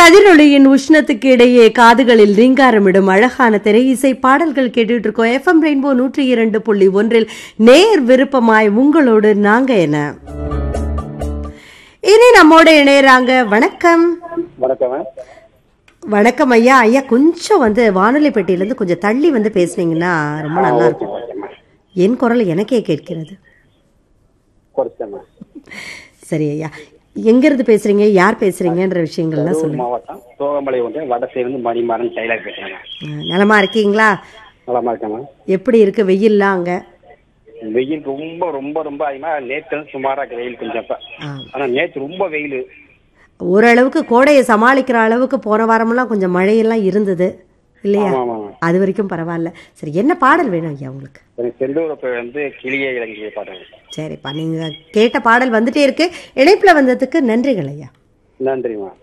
கதிரொளியின் உஷ்ணத்துக்கு இடையே காதுகளில் ரீங்காரமிடும் அழகான திரை இசை பாடல்கள் கேட்டுட்டு இருக்கோம் எஃப்எம் ரெயின்போ நூற்றி இரண்டு புள்ளி ஒன்றில் நேர் விருப்பமாய் உங்களோடு நாங்க என்ன இனி நம்மோட இணையறாங்க வணக்கம் வணக்கம் வணக்கம் ஐயா ஐயா கொஞ்சம் வந்து வானொலி பெட்டியிலேருந்து கொஞ்சம் தள்ளி வந்து பேசுனீங்கன்னா ரொம்ப நல்லா இருக்கும் ஓகேம்மா என் குரல் எனக்கே கேட்கிறது குறைச்சேம்மா சரி ஐயா எங்கிருந்து பேசுறீங்க யார் பேசுறீங்கன்ற விஷயங்கள்லாம் கரூர் சொல்லுங்க மாவட்டம் தோகமலை ஒன்று வடசேருந்து மணிமாறன் டெய்லர் பேசுறேங்க ஆ, நலமா இருக்கீங்களா நலமா இருக்கேம்மா எப்படி இருக்கு வெயில்லாம் அங்க வெயில் ரொம்ப ரொம்ப ரொம்ப அதிகமா நேற்று சுமாரா இருக்கு வெயில் கொஞ்சம் இப்ப ஆ. ஆனா நேற்று ரொம்ப வெயில் ஓரளவுக்கு கோடையை சமாளிக்கிற அளவுக்கு போன வாரமெல்லாம் கொஞ்சம் மழையெல்லாம் இருந்தது இல்லையா ஆமா ஆமா அது வரைக்கும் பரவாயில்ல சரி என்ன பாடல் வேணும் ஐயா உங்களுக்கு எனக்கு செந்தூரப்ப வந்து கிளியே இலங்கையை பாடுறேன் சரிப்பா நீங்க கேட்ட பாடல் வந்துட்டே இருக்கு இணைப்புல வந்ததுக்கு நன்றிகள் ஐயா நன்றிம்மா